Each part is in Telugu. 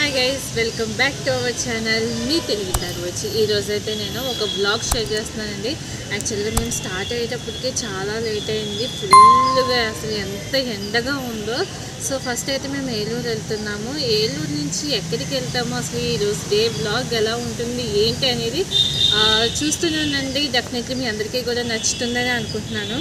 Hi guys welcome back to our channel మీ తెలుగు టాక్ వచ్చి ఈరోజు అయితే నేను ఒక బ్లాగ్ షేర్ చేస్తున్నానండి యాక్చువల్గా మేము స్టార్ట్ అయ్యేటప్పటికే చాలా లేట్ అయింది ఫుల్గా అసలు ఎంత ఎండగా ఉందో సో ఫస్ట్ అయితే మేము ఏలూరు వెళ్తున్నాము ఏలూరు నుంచి ఎక్కడికి వెళ్తామో అసలు ఈరోజు డే బ్లాగ్ ఎలా ఉంటుంది ఏంటి అనేది ఆ, చూస్తూనే ఉండండి డెఫినెట్లీ మీ అందరికీ కూడా నచ్చుతుందని అనుకుంటున్నాను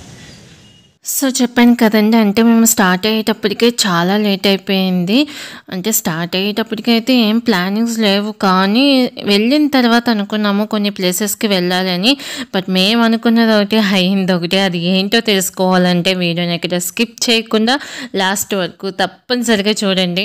సో చెప్పాను కదండి అంటే మేము స్టార్ట్ అయ్యేటప్పటికే చాలా లేట్ అయిపోయింది అంటే స్టార్ట్ అయ్యేటప్పటికి అయితే ఏం ప్లానింగ్స్ లేవు కానీ వెళ్ళిన తర్వాత అనుకున్నాము కొన్ని ప్లేసెస్కి వెళ్ళాలని బట్ మేము అనుకున్నది ఒకటి అయింది ఒకటి అది ఏంటో తెలుసుకోవాలంటే వీడియోని ఎక్కడ స్కిప్ చేయకుండా లాస్ట్ వరకు తప్పనిసరిగా చూడండి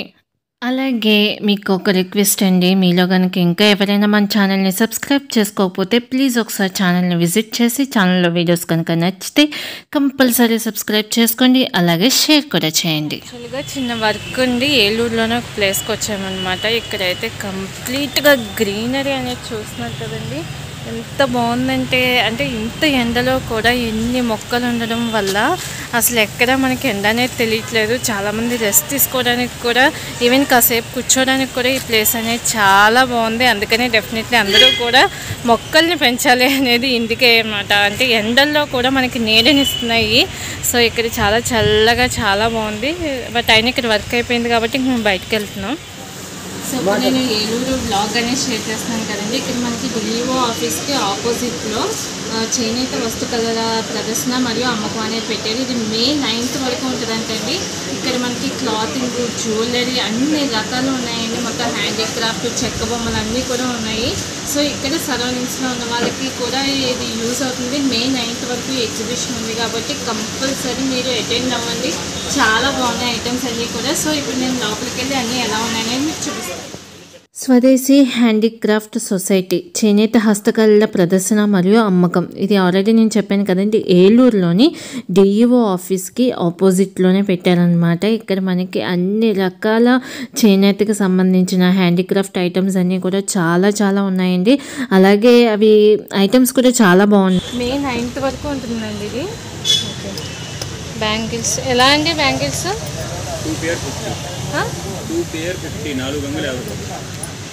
అలాగే మీకు ఒక రిక్వెస్ట్ అండి మీలో కనుక ఇంకా ఎవరైనా మన ఛానల్ని సబ్స్క్రైబ్ చేసుకోకపోతే ప్లీజ్ ఒకసారి ఛానల్ని విజిట్ చేసి ఛానల్లో వీడియోస్ కనుక నచ్చితే కంపల్సరీ సబ్స్క్రైబ్ చేసుకోండి అలాగే షేర్ కూడా చేయండి యాక్చువల్గా చిన్న వర్క్ ఉండి ఏలూరులోనే ఒక ప్లేస్కి వచ్చామన్నమాట ఇక్కడైతే కంప్లీట్గా గ్రీనరీ అనేది చూస్తున్నారు కదండి ఎంత బాగుందంటే అంటే ఇంత ఎండలో కూడా ఎన్ని మొక్కలు ఉండడం వల్ల అసలు ఎక్కడ మనకి ఎండ అనేది తెలియట్లేదు చాలామంది రెస్ట్ తీసుకోవడానికి కూడా ఈవెన్ కాసేపు కూర్చోడానికి కూడా ఈ ప్లేస్ అనేది చాలా బాగుంది అందుకనే డెఫినెట్లీ అందరూ కూడా మొక్కల్ని పెంచాలి అనేది ఇందుకే అన్నమాట అంటే ఎండల్లో కూడా మనకి నీడనిస్తున్నాయి సో ఇక్కడ చాలా చల్లగా చాలా బాగుంది బట్ అయినా ఇక్కడ వర్క్ అయిపోయింది కాబట్టి ఇంక మేము బయటకు వెళ్తున్నాం సో ఇప్పుడు నేను ఏలూరు బ్లాగ్ అనేది షేర్ చేస్తున్నాను కదండి ఇక్కడ మనకి డిఈఓ ఆఫీస్కి ఆపోజిట్లో ఆ, చేనేత వస్తుకళల ప్రదర్శన మరియు అమ్మకం అనేది పెట్టారు ఇది మే నైన్త్ వరకు ఉంటుందంటండి ఇక్కడ మనకి క్లాతింగ్ జ్యువెలరీ అన్ని రకాలు ఉన్నాయండి మొత్తం హ్యాండీక్రాఫ్ట్ చెక్క బొమ్మలు అన్నీ కూడా ఉన్నాయి సో ఇక్కడ సరౌండింగ్స్లో ఉన్న వాళ్ళకి కూడా ఇది యూజ్ అవుతుంది మే నైన్త్ వరకు ఎగ్జిబిషన్ ఉంది కాబట్టి కంపల్సరీ మీరు అటెండ్ అవ్వండి చాలా బాగున్నాయి ఐటమ్స్ అన్నీ కూడా సో ఇప్పుడు నేను లోపలికి వెళ్ళి అన్నీ ఎలా ఉన్నాయని మీకు చూపిస్తాను స్వదేశీ హ్యాండీక్రాఫ్ట్ సొసైటీ చేనేత హస్తకళల ప్రదర్శన మరియు అమ్మకం ఇది ఆల్రెడీ నేను చెప్పాను కదండి ఏలూరులోని డిఈఓ ఆఫీస్కి ఆపోజిట్లోనే పెట్టారనమాట ఇక్కడ మనకి అన్ని రకాల చేనేతకి సంబంధించిన హ్యాండీక్రాఫ్ట్ ఐటమ్స్ అన్నీ కూడా చాలా చాలా ఉన్నాయండి అలాగే అవి ఐటమ్స్ కూడా చాలా బాగున్నాయి మే నైన్త్ వరకు ఉంటుందండి ఇది ఓకే బ్యాంగిల్స్ ఎలా అండి bangles two pair fifty two pair fifty నాలుగు వందల యాభై రూపాయలు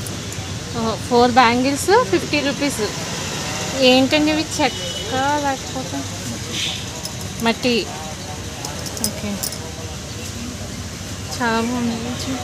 ఫోర్ బ్యాంగిల్స్ ఫిఫ్టీ రూపీస్ ఏంటండి ఇవి చెక్క లేకపోతే మట్టి ఓకే చాలా బాగుంది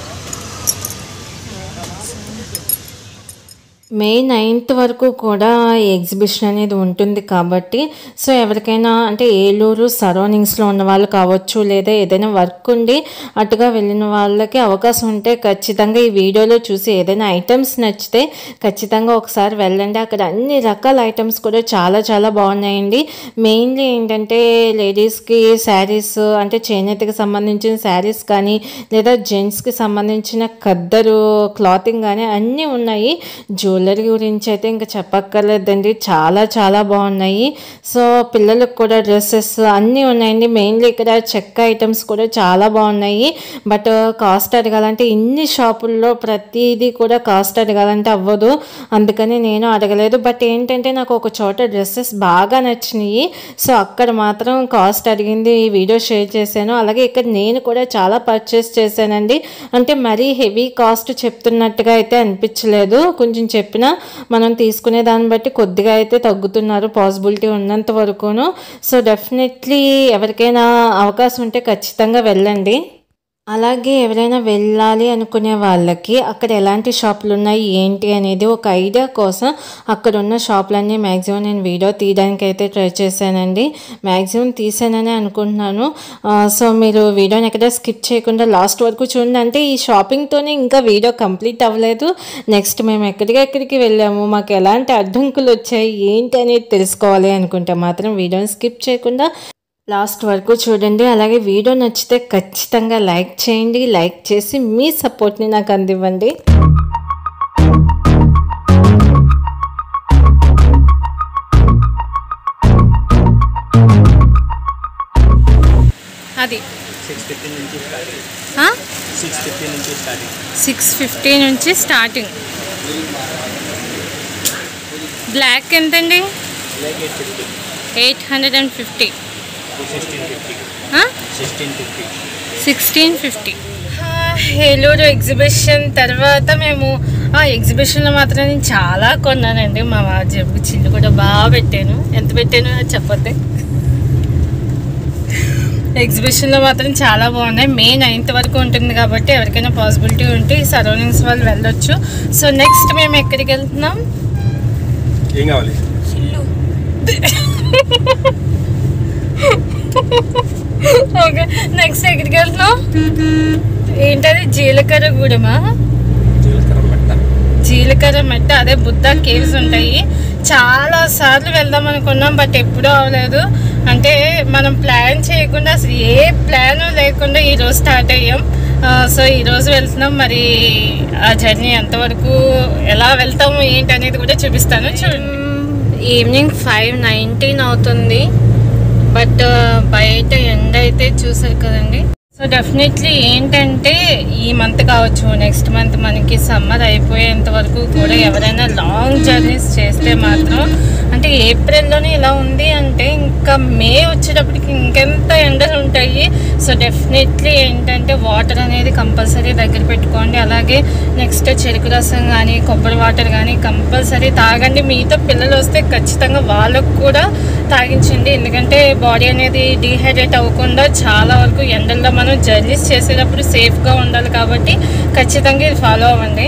మే నైన్త్ వరకు కూడా ఈ ఎగ్జిబిషన్ అనేది ఉంటుంది కాబట్టి సో ఎవరికైనా అంటే ఏలూరు సరౌండింగ్స్లో ఉన్న వాళ్ళు కావచ్చు లేదా ఏదైనా వర్క్ ఉండి అటుగా వెళ్ళిన వాళ్ళకి అవకాశం ఉంటే ఖచ్చితంగా ఈ వీడియోలో చూసి ఏదైనా ఐటమ్స్ నచ్చితే ఖచ్చితంగా ఒకసారి వెళ్ళండి అక్కడ అన్ని రకాల ఐటమ్స్ కూడా చాలా చాలా బాగున్నాయండి మెయిన్లీ ఏంటంటే లేడీస్కి శారీస్ అంటే చేనేతకి సంబంధించిన శారీస్ కానీ లేదా జెంట్స్కి సంబంధించిన ఖద్దరు క్లాతింగ్ కానీ అన్నీ ఉన్నాయి జ్యువెలరీ గురించి అయితే ఇంకా చెప్పక్కర్లేదండి చాలా చాలా బాగున్నాయి సో పిల్లలకు కూడా డ్రెస్సెస్ అన్నీ ఉన్నాయండి మెయిన్లీ ఇక్కడ చెక్క ఐటమ్స్ కూడా చాలా బాగున్నాయి బట్ కాస్ట్ అడగాలంటే ఇన్ని షాపుల్లో ప్రతిదీ కూడా కాస్ట్ అడగాలంటే అవ్వదు అందుకని నేను అడగలేదు బట్ ఏంటంటే నాకు ఒక చోట డ్రెస్సెస్ బాగా నచ్చినాయి సో అక్కడ మాత్రం కాస్ట్ అడిగింది ఈ వీడియో షేర్ చేశాను అలాగే ఇక్కడ నేను కూడా చాలా పర్చేస్ చేశానండి అంటే మరీ హెవీ కాస్ట్ చెప్తున్నట్టుగా అయితే అనిపించలేదు కొంచెం చెప్పినా మనం తీసుకునే దాన్ని బట్టి కొద్దిగా అయితే తగ్గుతున్నారు పాసిబిలిటీ ఉన్నంత వరకును సో డెఫినెట్లీ ఎవరికైనా అవకాశం ఉంటే ఖచ్చితంగా వెళ్ళండి అలాగే ఎవరైనా వెళ్ళాలి అనుకునే వాళ్ళకి అక్కడ ఎలాంటి షాపులు ఉన్నాయి ఏంటి అనేది ఒక ఐడియా కోసం అక్కడ ఉన్న షాపులన్నీ మ్యాక్సిమం నేను వీడియో తీయడానికి అయితే ట్రై చేశానండి మ్యాక్సిమం తీసానని అనుకుంటున్నాను ఆ, సో మీరు వీడియోని ఎక్కడ స్కిప్ చేయకుండా లాస్ట్ వరకు చూడండి అంటే ఈ షాపింగ్తోనే ఇంకా వీడియో కంప్లీట్ అవ్వలేదు నెక్స్ట్ మేము ఎక్కడికెక్కడికి వెళ్ళాము మాకు ఎలాంటి అడ్డంకులు వచ్చాయి ఏంటి అనేది తెలుసుకోవాలి అనుకుంటే మాత్రం వీడియోని స్కిప్ చేయకుండా లాస్ట్ వరకు చూడండి అలాగే వీడియో నచ్చితే ఖచ్చితంగా లైక్ చేయండి లైక్ చేసి మీ సపోర్ట్ని నాకు అందివ్వండి అది సిక్స్ ఫిఫ్టీ నుంచి స్టార్టింగ్ సిక్స్ ఫిఫ్టీ నుంచి స్టార్టింగ్ సిక్స్ ఫిఫ్టీ నుంచి స్టార్టింగ్ బ్లాక్ ఎంతండి like eight fifty eight hundred and fifty sixteen fifty sixteen fifty sixteen fifty Eluru exhibition తర్వాత మేము ఆ ఎగ్జిబిషన్లో మాత్రం నేను చాలా కొన్నానండి మా జబ్బు చిల్లు కూడా బాగా పెట్టాను ఎంత పెట్టాను అది చెప్పొద్దే ఎగ్జిబిషన్లో మాత్రం చాలా బాగున్నాయి మే నైన్త్ వరకు ఉంటుంది కాబట్టి ఎవరికైనా పాసిబిలిటీ ఉంటే ఈ సరౌండింగ్స్ వాళ్ళు వెళ్ళొచ్చు సో నెక్స్ట్ మేము ఎక్కడికి వెళ్తున్నాం ఏం కావాలి ఓకే నెక్స్ట్ ఎక్కడికి వెళ్తున్నాం ఏంటది జీలకర్ర గూడమా జీలకర్ర మెట్ట జీలకర్ర మెట్ట అదే బుద్ధ కేవ్స్ ఉంటాయి చాలా సార్లు వెళ్దాం అనుకున్నాం బట్ ఎప్పుడూ అవ్వలేదు అంటే మనం ప్లాన్ చేయకుండా అసలు ఏ ప్లాన్ లేకుండా ఈరోజు స్టార్ట్ అయ్యాం ఆ, సో ఈరోజు వెళ్తున్నాం మరి ఆ జర్నీ ఎంతవరకు ఎలా వెళ్తాము ఏంటి అనేది కూడా చూపిస్తాను చూడండి ఈవినింగ్ ఫైవ్ నైన్టీన్ అవుతుంది బట్ బయట ఎండ అయితే చూసారు కదండి సో డెఫినెట్లీ ఏంటంటే ఈ మంత్ కావచ్చు నెక్స్ట్ మంత్ మనకి సమ్మర్ అయిపోయేంత వరకు కూడా ఎవరైనా లాంగ్ జర్నీస్ చేస్తే మాత్రం అంటే ఏప్రిల్లోనే ఇలా ఉంది అంటే ఇంకా మే వచ్చేటప్పటికి ఇంకెంత ఎండలు ఉంటాయి సో డెఫినెట్లీ ఏంటంటే వాటర్ అనేది కంపల్సరీ దగ్గర పెట్టుకోండి అలాగే నెక్స్ట్ చెరుకు రసం కానీ కొబ్బరి వాటర్ కానీ కంపల్సరీ తాగండి మీతో పిల్లలు వస్తే ఖచ్చితంగా వాళ్ళకు కూడా తాగించండి ఎందుకంటే బాడీ అనేది డీహైడ్రేట్ అవ్వకుండా చాలా వరకు ఎండల్లో మనం జర్నీస్ చేసేటప్పుడు సేఫ్గా ఉండాలి కాబట్టి ఖచ్చితంగా ఇది ఫాలో అవ్వండి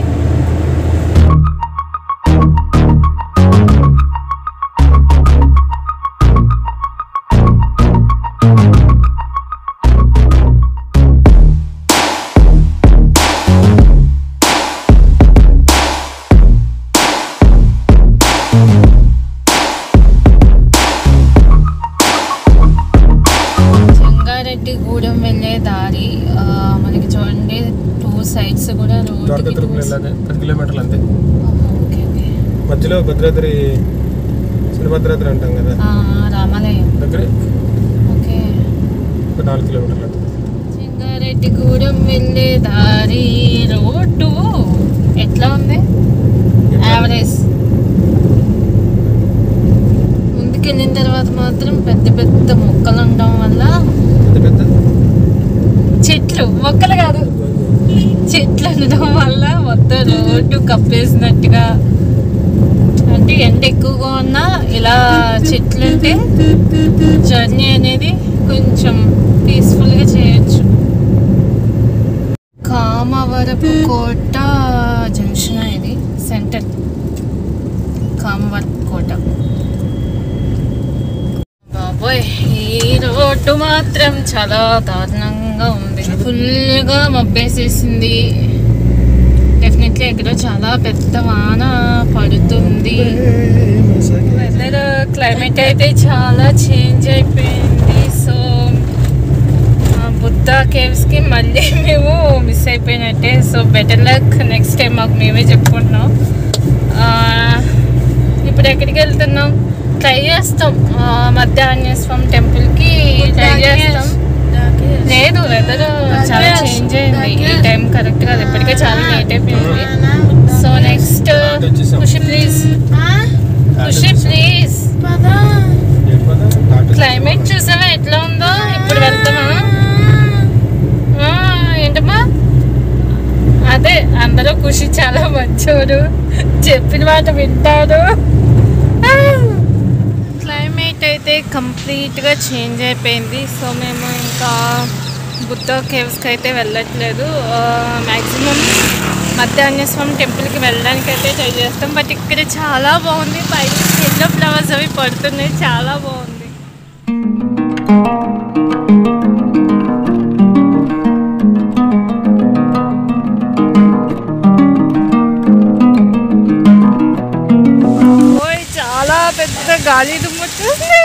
చెంగారెడ్డి గూడెం వెళ్ళే దారి ఆ, మనకి చూడండి టూ సైడ్స్ కూడా ద్వారకా రోడ్డుకి తిరుపతి వెళ్ళాలి పది కిలోమీటర్లు అంతే ఓకే ఓకే మధ్యలో భద్రాద్రి చిన్న భద్రాద్రి అంటాం కదా ఆ, రామాలయం దగ్గరే ఓకే ఒక నాలుగు కిలోమీటర్లు అంతే చెంగారెడ్డిగూడెం వెళ్ళే దారి రోడ్డు ఎట్లా ఉంది యావరేజ్ ముందుకెళ్ళిన తర్వాత మాత్రం పెద్ద పెద్ద మొక్కలు ఉండడం వల్ల పెద్ద పెద్ద చెట్లు మొక్కలు కాదు చెట్లు ఉండడం వల్ల మొత్తం రోడ్డు కప్పేసినట్టుగా అంటే ఎండ ఎక్కువగా ఉన్నా ఇలా చెట్లు ఉంటే జర్నీ అనేది కొంచెం పీస్ఫుల్గా చేయొచ్చు కామవరపు కోట జంక్షన్ ఇది సెంటర్ కామవరపు కోట బాబోయ్ ఈ రోడ్డు మాత్రం చాలా దారుణంగా ఉంది ఫుల్గా మబ్బేసేసింది డెఫినెట్లీ ఎక్కడో చాలా పెద్ద వాన పడుతుంది వెదర్ క్లైమేట్ అయితే చాలా చేంజ్ అయిపోయింది సో బుద్ధ కేవ్స్కి మళ్ళీ మేము మిస్ అయిపోయినట్టే so better luck next time మాకు మేమే చెప్పుకుంటున్నాం ఆ, ఇప్పుడు ఎక్కడికి వెళ్తున్నాం ట్రై చేస్తాం ఆ, మధ్య ఆంజనేయ స్వామి టెంపుల్కి ట్రై చేస్తాం లేదు వెదర్ చాలా చేంజ్ అయింది ఈ టైం కరెక్ట్ కాదు ఇప్పటికే చాలా లేట్ అయిపోయింది so next Khushi please Khushi please ఏంటి పద? ఘాట్ క్లైమేట్ చూసావా ఎట్లా ఉందో ఇప్పుడు వెళ్తామా ఆ, ఏంటమ్మా అదే అందరూ ఖుషి చాలా మంచోడు చెప్పిన మాట వింటాడు క్లైమేట్ అయితే కంప్లీట్గా చేంజ్ అయిపోయింది సో మేము ఇంకా బుద్ధ కేవ్స్కి అయితే వెళ్ళట్లేదు మ్యాక్సిమం మధ్యాహ్న స్వామి టెంపుల్కి వెళ్ళడానికి అయితే ట్రై చేస్తాం బట్ ఇక్కడ చాలా బాగుంది పైన ఎల్లో ఫ్లవర్స్ అవి పడుతున్నాయి చాలా బాగుంది ఓయ్ చాలా పెద్ద గాలి దుమ్ము వచ్చేసింది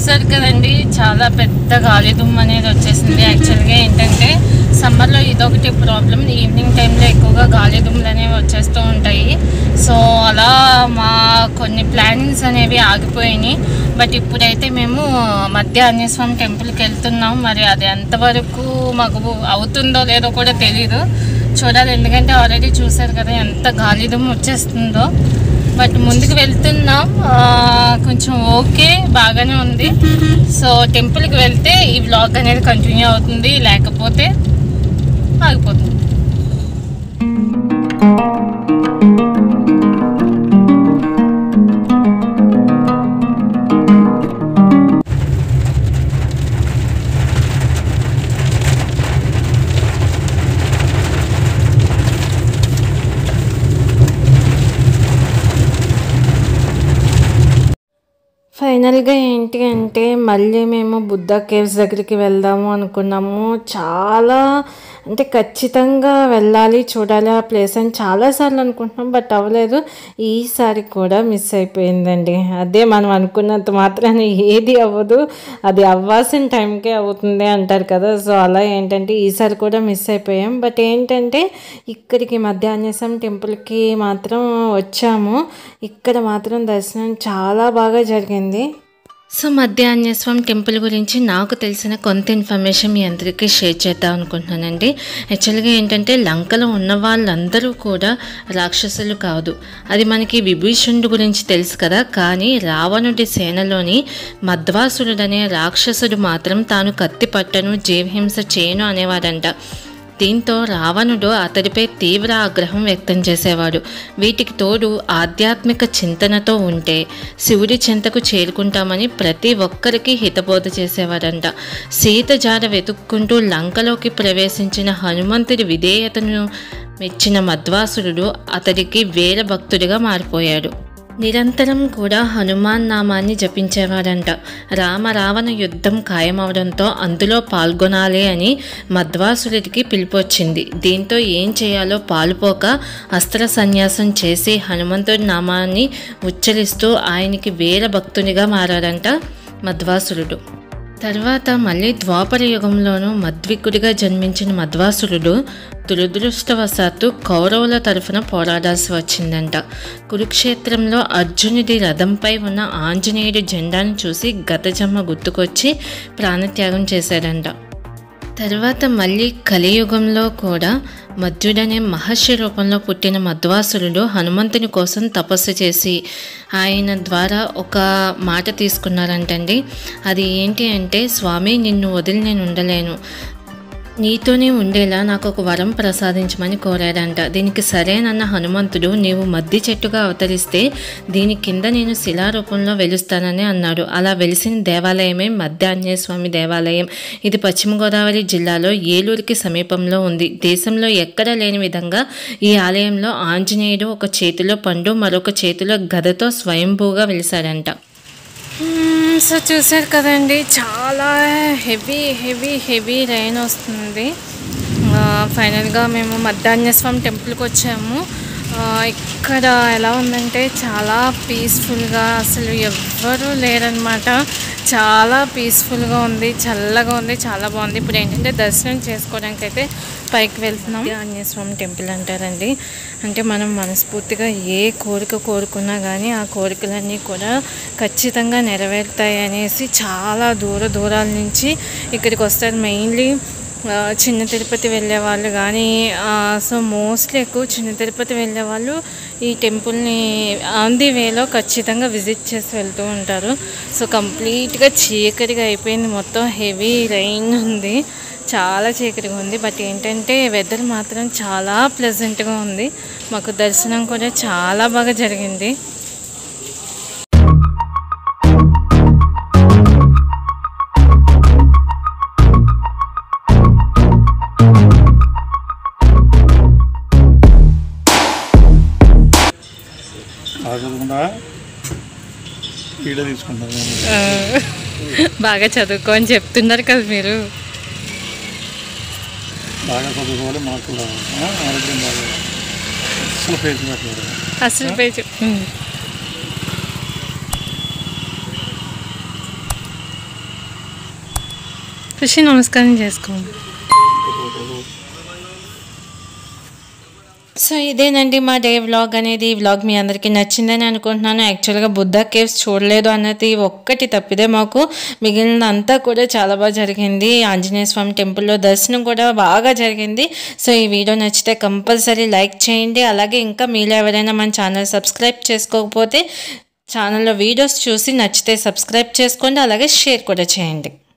చూసారు కదండి చాలా పెద్ద గాలి దుమ్ము అనేది వచ్చేసింది యాక్చువల్గా ఏంటంటే సమ్మర్లో ఇదొకటి ప్రాబ్లం ఈవినింగ్ టైంలో ఎక్కువగా గాలి దుమ్ములు అనేవి వచ్చేస్తూ ఉంటాయి సో అలా మా కొన్ని ప్లానింగ్స్ అనేవి ఆగిపోయినాయి బట్ ఇప్పుడైతే మేము మధ్య ఆంజనేయస్వామి టెంపుల్కి వెళ్తున్నాం మరి అది ఎంతవరకు మాకు అవుతుందో లేదో కూడా తెలీదు చూడాలి ఎందుకంటే ఆల్రెడీ చూసారు కదా ఎంత గాలి దుమ్ము వచ్చేస్తుందో బట్ ముందుకు వెళ్తున్నాం ఆ, కొంచెం ఓకే బాగానే ఉంది సో టెంపుల్కి వెళ్తే ఈ వ్లాగ్ అనేది కంటిన్యూ అవుతుంది లేకపోతే ఆగిపోతుంది ఫైనల్గా ఏంటి అంటే మళ్ళీ మేము బుద్ధ కేవ్స్ దగ్గరికి వెళ్దాము అనుకున్నాము చాలా అంటే ఖచ్చితంగా వెళ్ళాలి చూడాలి ఆ ప్లేస్ అని చాలాసార్లు అనుకుంటున్నాం బట్ అవ్వలేదు ఈసారి కూడా మిస్ అయిపోయిందండి అదే మనం అనుకున్నంత మాత్రాన ఏది అవ్వదు అది అవ్వాల్సిన టైంకే అవుతుంది అంటారు కదా సో అలా ఏంటంటే ఈసారి కూడా మిస్ అయిపోయాం బట్ ఏంటంటే ఇక్కడికి మధ్యాహ్నేశం టెంపుల్కి మాత్రం వచ్చాము ఇక్కడ మాత్రం దర్శనం చాలా బాగా జరిగింది సో మధ్య ఆంజనేయస్వామి టెంపుల్ గురించి నాకు తెలిసిన కొంత ఇన్ఫర్మేషన్ మీ అందరికీ షేర్ చేద్దాం అనుకుంటున్నానండి యాక్చువల్గా ఏంటంటే లంకలో ఉన్న వాళ్ళందరూ కూడా రాక్షసులు కాదు అది మనకి విభీషణుడు గురించి తెలుసు కదా కానీ రావణుడి సేనలోని మధ్వాసురుడనే రాక్షసుడు మాత్రం తాను కత్తి పట్టను జీవహింస చేయను అనేవాడంట దీంతో రావణుడు అతడిపై తీవ్ర ఆగ్రహం వ్యక్తం చేసేవాడు వీటికి తోడు ఆధ్యాత్మిక చింతనతో ఉంటే శివుడి చింతకు చేరుకుంటామని ప్రతి ఒక్కరికి హితబోధ చేసేవాడంట సీత జాడ వెతుక్కుంటూ లంకలోకి ప్రవేశించిన హనుమంతుడి విధేయతను మెచ్చిన మధ్వాసురుడు అతడికి వేల భక్తుడిగా మారిపోయాడు నిరంతరం కూడా హనుమాన్ నామాన్ని జపించేవాడంట రామ రావణ యుద్ధం ఖాయమవడంతో అందులో పాల్గొనాలి అని మధ్వాసురుడికి పిలుపొచ్చింది దీంతో ఏం చేయాలో పాలుపోక అస్త్ర సన్యాసం చేసి హనుమంతుడి నామాన్ని ఉచ్చరిస్తూ ఆయనకి వీర భక్తునిగా మారాడంట మధ్వాసురుడు తర్వాత మళ్ళీ ద్వాపర యుగంలోనూ మద్వికుడిగా జన్మించిన మధ్వాసురుడు దురదృష్టవశాత్తు కౌరవుల తరఫున పోరాడాల్సి వచ్చిందంట కురుక్షేత్రంలో అర్జునుడి రథంపై ఉన్న ఆంజనేయుడి జెండాను చూసి గతజమ్మ గుర్తుకొచ్చి ప్రాణత్యాగం చేశాడంట తర్వాత మళ్ళీ కలియుగంలో కూడా మధ్యుడనే మహర్షి రూపంలో పుట్టిన మధ్వాసురుడు హనుమంతుని కోసం తపస్సు చేసి ఆయన ద్వారా ఒక మాట తీసుకున్నారంటండి అది ఏంటి అంటే స్వామి నిన్ను వదిలి నేను ఉండలేను నీతోనే ఉండేలా నాకు ఒక వరం ప్రసాదించమని కోరాడంట దీనికి సరేనన్న హనుమంతుడు నీవు మద్ది చెట్టుగా అవతరిస్తే దీని కింద నేను శిలారూపంలో వెలుస్తానని అన్నాడు అలా వెలిసిన దేవాలయమే మధ్య ఆంజనేయ స్వామి దేవాలయం ఇది పశ్చిమ గోదావరి జిల్లాలో ఏలూరుకి సమీపంలో ఉంది దేశంలో ఎక్కడా లేని విధంగా ఈ ఆలయంలో ఆంజనేయుడు ఒక చేతిలో పండు మరొక చేతిలో గదతో స్వయంభూగా వెలిశాడంట మ్మ్, సో చూసారు కదండి చాలా హెవీ హెవీ హెవీ రైన్ వస్తుంది ఆ, ఫైనల్గా మేము మధ్యాహ్నస్వామి టెంపుల్కి వచ్చాము ఆ, ఇక్కడ ఎలా ఉందంటే చాలా పీస్ఫుల్గా అసలు ఎవ్వరూ లేరనమాట చాలా పీస్ఫుల్గా ఉంది చల్లగా ఉంది చాలా బాగుంది ఇప్పుడు ఏంటంటే దర్శనం చేసుకోవడానికి అయితే పైకి వెళ్తున్నాం ఆంజనేయ స్వామి టెంపుల్ అంటారండి అంటే మనం మనస్ఫూర్తిగా ఏ కోరిక కోరుకున్నా కానీ ఆ కోరికలన్నీ కూడా ఖచ్చితంగా నెరవేరుతాయి అనేసి చాలా దూర దూరాల నుంచి ఇక్కడికి వస్తారు మెయిన్లీ ఆ, చిన్న తిరుపతి వెళ్ళే వాళ్ళు కానీ సో మోస్ట్లీ ఎక్కువ చిన్న తిరుపతి వెళ్ళే వాళ్ళు ఈ టెంపుల్ని ఆన్ ది వేలో ఖచ్చితంగా విజిట్ చేసి వెళ్తూ ఉంటారు సో కంప్లీట్గా చీకటిగా అయిపోయింది మొత్తం హెవీ రైన్ ఉంది చాలా చీకటిగా ఉంది బట్ ఏంటంటే వెదర్ మాత్రం చాలా ప్లెజెంట్గా ఉంది మాకు దర్శనం కూడా చాలా బాగా జరిగింది ఆగకుండా ఈడ తీసుకుంటాను బాగా చదువుకో అని చెప్తున్నారు కదా మీరు బాగా చదువుకోవాలి మార్కులు రావాలి ఆ, ఆరోగ్యం బాగా అసలు పేరు పెట్టలేదు అసలు పేజ్ ఋషి నమస్కారం చేసుకో సో ఇదేనండి మా డే వ్లాగ్ అనేది ఈ వ్లాగ్ మీ అందరికీ నచ్చిందని అనుకుంటున్నాను యాక్చువల్గా బుద్ధ కేవ్స్ చూడలేదు అన్నది ఒక్కటి తప్పిదే మాకు మిగిలినంతా కూడా చాలా బాగా జరిగింది ఆంజనేయ స్వామి టెంపుల్లో దర్శనం కూడా బాగా జరిగింది సో ఈ వీడియో నచ్చితే కంపల్సరీ లైక్ చేయండి అలాగే ఇంకా మీలో ఎవరైనా మన ఛానల్ సబ్స్క్రైబ్ చేసుకోకపోతే ఛానల్లో వీడియోస్ చూసి నచ్చితే సబ్స్క్రైబ్ చేసుకోండి అలాగే షేర్ కూడా చేయండి